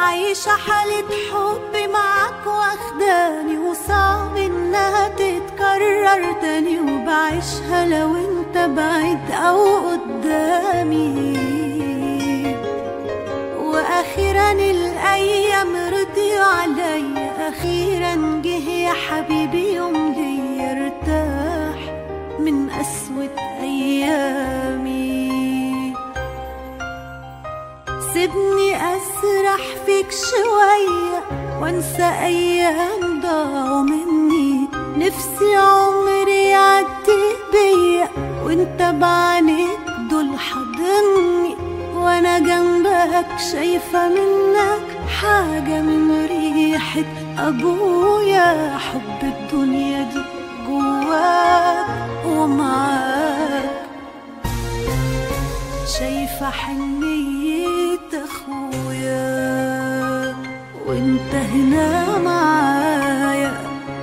عايشة حالة حب معاك واخداني وصعب انها تتكرر تاني وبعيشها لو انت بعيد او قدامي واخيرا الايام رضيوا عليا اخيرا جه يا حبيبي يوم لي ارتاح من قسوة ايامي سيبني اسرح فيك شوية وانسى ايام ضاعوا مني نفسي عمري يعدي بيا وانت بعينيك دول حاضني وانا جنبك شايفة منك حاجة من ريحة ابويا حب الدنيا دي جواك ومعاك شايفة حنية اخويا وانت هنا معايا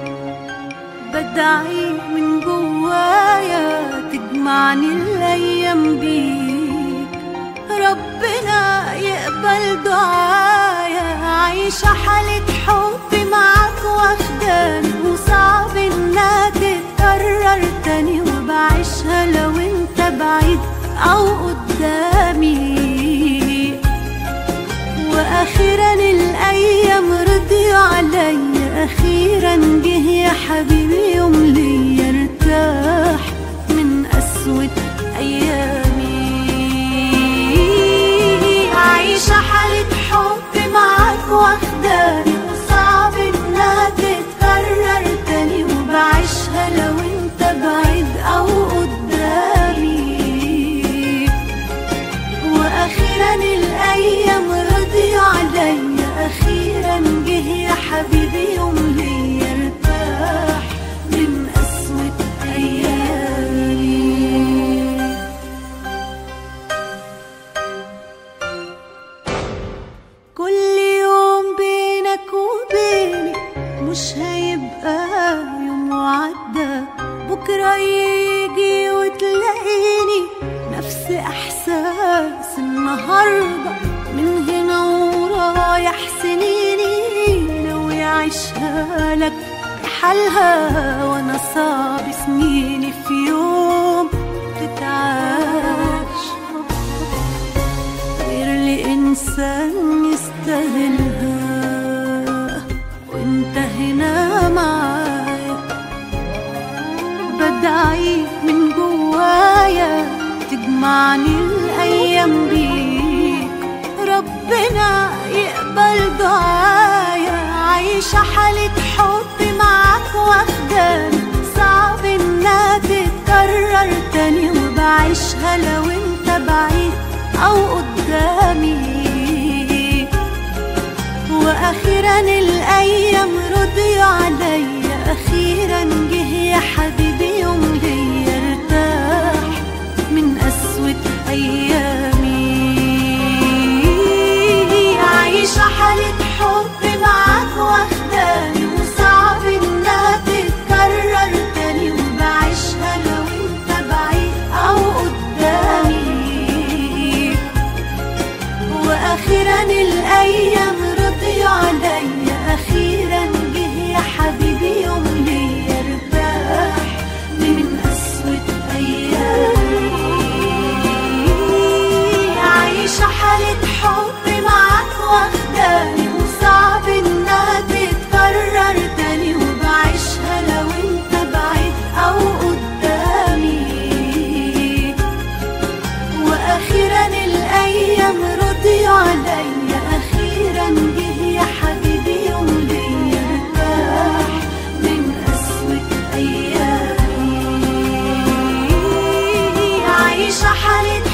بدعي من جوايا تجمعني الايام بيك ربنا يقبل دعايا عايشة حالة حب معاك واخداني وصعب انها تتكرر تاني وبعيشها لو انت بعيد او قدامي واخيرا الايام رضيوا عليا اخيرا جه يا حبيبي يوم لي ارتاح من قسوة ايامي عايشة حالة حب معاك واخداني وصعب انها تتكرر تاني وبعيشها لو انت بعيد او قدامي واخيرا الايام رضيوا عليا اخيرا جه يا حبيبي يوم لي ارتاح من قسوة ايامي كل يوم بينك وبيني مش هيبقى يوم وعدى بكرة يجي وتلاقيني نفس احساس النهاردة من هنا ورايح سنيني لو يعيشها لك بحالها وانا صعب سنيني في يوم تتعاش غير لإنسان يستاهلها وانت هنا معايا بدعي من جوايا تجمعني الأيام بيك ربنا يقبل دعايا عايشة حالة حب معاك واخداني صعب انها تتكرر تاني وبعيشها لو انت بعيد او قدامي واخيرا الايام رضيوا عليا اخيرا جه يا حبيبي يوم لي ارتاح من قسوة ايامي عايشة حالة حب معاك واخداني وصعب انها تتكرر تاني وبعيشها لو انت بعيد او قدامي واخيرا الايام رضيوا عليا اخيرا جه يا حبيبي يوم لي ارتاح من قسوة ايامي عايشة حالة حب معاك واخداني وصعب انها تتكرر تاني وبعيشها لو انت بعيد او قدامي واخيرا الايام رضيوا عليا اخيرا جه يا حبيبي يوم لي ارتاح من قسوة ايامي عايشة حالة